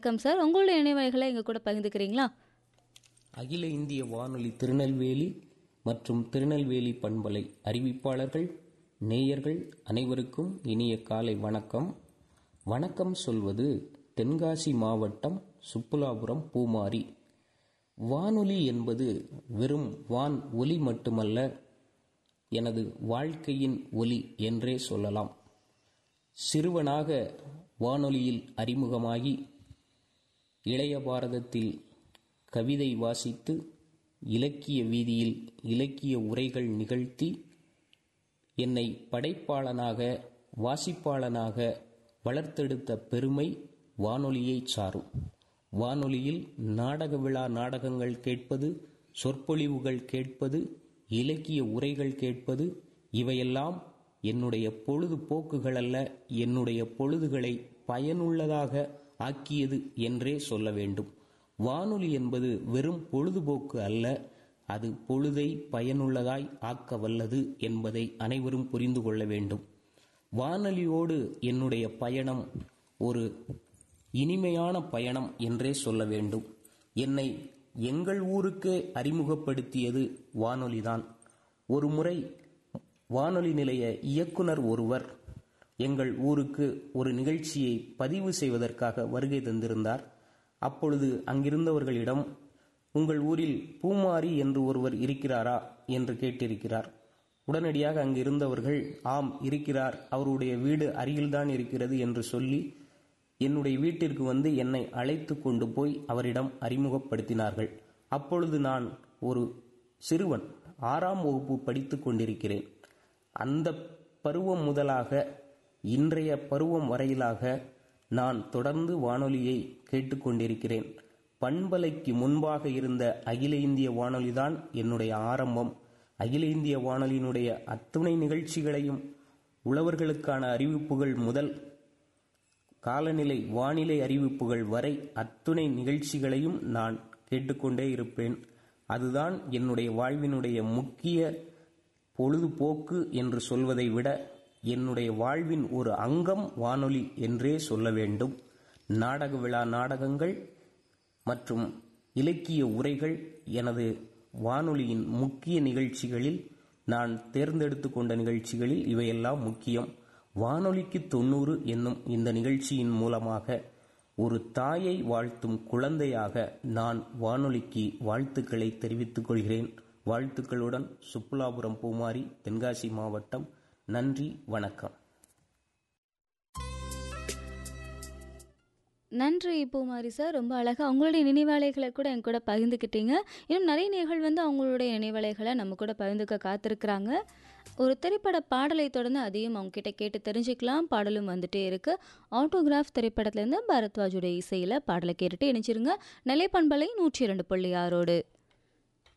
வணக்கம் சார் உங்களுடைய நினைவுகளை எங்க கூட பகிர்ந்துக்கிறீங்களா அகில இந்திய வானொலி திருநெல்வேலி மற்றும் திருநெல்வேலி பண்பலை அறிவிப்பாளர்கள் நேயர்கள் அனைவருக்கும் இனிய காலை வணக்கம் வணக்கம் சொல்வது தென்காசி மாவட்டம் சுப்புலாபுரம் பூமாரி வானொலி என்பது வெறும் வான் ஒலி மட்டுமல்ல எனது வாழ்க்கையின் ஒலி என்றே சொல்லலாம் சிறுவனாக வானொலியில் அறிமுகமாகி இளைய பாரதத்தில் கவிதை வாசித்து இலக்கிய வீதியில் இலக்கிய உரைகள் நிகழ்த்தி என்னை படைப்பாளனாக வாசிப்பாளனாக வளர்த்தெடுத்த பெருமை வானொலியைச் சாரும் வானொலியில் நாடக விழா நாடகங்கள் கேட்பது சொற்பொழிவுகள் கேட்பது இலக்கிய உரைகள் கேட்பது இவையெல்லாம் என்னுடைய பொழுதுபோக்குகள் அல்ல என்னுடைய பொழுதுகளை பயனுள்ளதாக ஆக்கியது என்றே சொல்ல வேண்டும் வானொலி என்பது வெறும் பொழுதுபோக்கு அல்ல அது பொழுதை பயனுள்ளதாய் ஆக்க வல்லது என்பதை அனைவரும் புரிந்து கொள்ள வேண்டும் வானொலியோடு என்னுடைய பயணம் ஒரு இனிமையான பயணம் என்றே சொல்ல வேண்டும் என்னை எங்கள் ஊருக்கே அறிமுகப்படுத்தியது வானொலிதான் ஒரு முறை வானொலி நிலைய இயக்குனர் ஒருவர் எங்கள் ஊருக்கு ஒரு நிகழ்ச்சியை பதிவு செய்வதற்காக வருகை தந்திருந்தார் அப்பொழுது அங்கிருந்தவர்களிடம் உங்கள் ஊரில் பூமாரி என்று ஒருவர் இருக்கிறாரா என்று கேட்டிருக்கிறார் உடனடியாக அங்கிருந்தவர்கள் ஆம் இருக்கிறார் அவருடைய வீடு அருகில்தான் இருக்கிறது என்று சொல்லி என்னுடைய வீட்டிற்கு வந்து என்னை அழைத்து கொண்டு போய் அவரிடம் அறிமுகப்படுத்தினார்கள் அப்பொழுது நான் ஒரு சிறுவன் ஆறாம் வகுப்பு படித்துக் கொண்டிருக்கிறேன் அந்த பருவம் முதலாக இன்றைய பருவம் வரையிலாக நான் தொடர்ந்து வானொலியை கேட்டுக்கொண்டிருக்கிறேன் பண்பலைக்கு முன்பாக இருந்த அகில இந்திய வானொலிதான் என்னுடைய ஆரம்பம் அகில இந்திய வானொலியினுடைய அத்துணை நிகழ்ச்சிகளையும் உழவர்களுக்கான அறிவிப்புகள் முதல் காலநிலை வானிலை அறிவிப்புகள் வரை அத்துணை நிகழ்ச்சிகளையும் நான் கேட்டுக்கொண்டே இருப்பேன் அதுதான் என்னுடைய வாழ்வினுடைய முக்கிய பொழுதுபோக்கு என்று சொல்வதை விட என்னுடைய வாழ்வின் ஒரு அங்கம் வானொலி என்றே சொல்ல வேண்டும் நாடக விழா நாடகங்கள் மற்றும் இலக்கிய உரைகள் எனது வானொலியின் முக்கிய நிகழ்ச்சிகளில் நான் தேர்ந்தெடுத்து கொண்ட நிகழ்ச்சிகளில் இவையெல்லாம் முக்கியம் வானொலிக்கு தொண்ணூறு என்னும் இந்த நிகழ்ச்சியின் மூலமாக ஒரு தாயை வாழ்த்தும் குழந்தையாக நான் வானொலிக்கு வாழ்த்துக்களை தெரிவித்துக் கொள்கிறேன் வாழ்த்துக்களுடன் சுப்புலாபுரம் பூமாரி தென்காசி மாவட்டம் நன்றி வணக்கம் நன்றி பூமாரி சார் ரொம்ப அழகாக உங்களுடைய நினைவாலைகளை கூட என் கூட பகிர்ந்துக்கிட்டீங்க இன்னும் நிறைய நேர்கள் வந்து அவங்களுடைய நினைவாலைகளை நம்ம கூட பகிர்ந்துக்க காத்திருக்கிறாங்க ஒரு திரைப்பட பாடலை தொடர்ந்து அதையும் அவங்க கிட்ட கேட்டு தெரிஞ்சுக்கலாம் பாடலும் வந்துட்டே இருக்கு ஆட்டோகிராஃப் திரைப்படத்திலேருந்து பரத்வாஜுடைய இசையில் பாடலை கேட்டுட்டு இணைச்சிருங்க நிலைப்பண்பலை நூற்றி இரண்டு புள்ளி ஆறோடு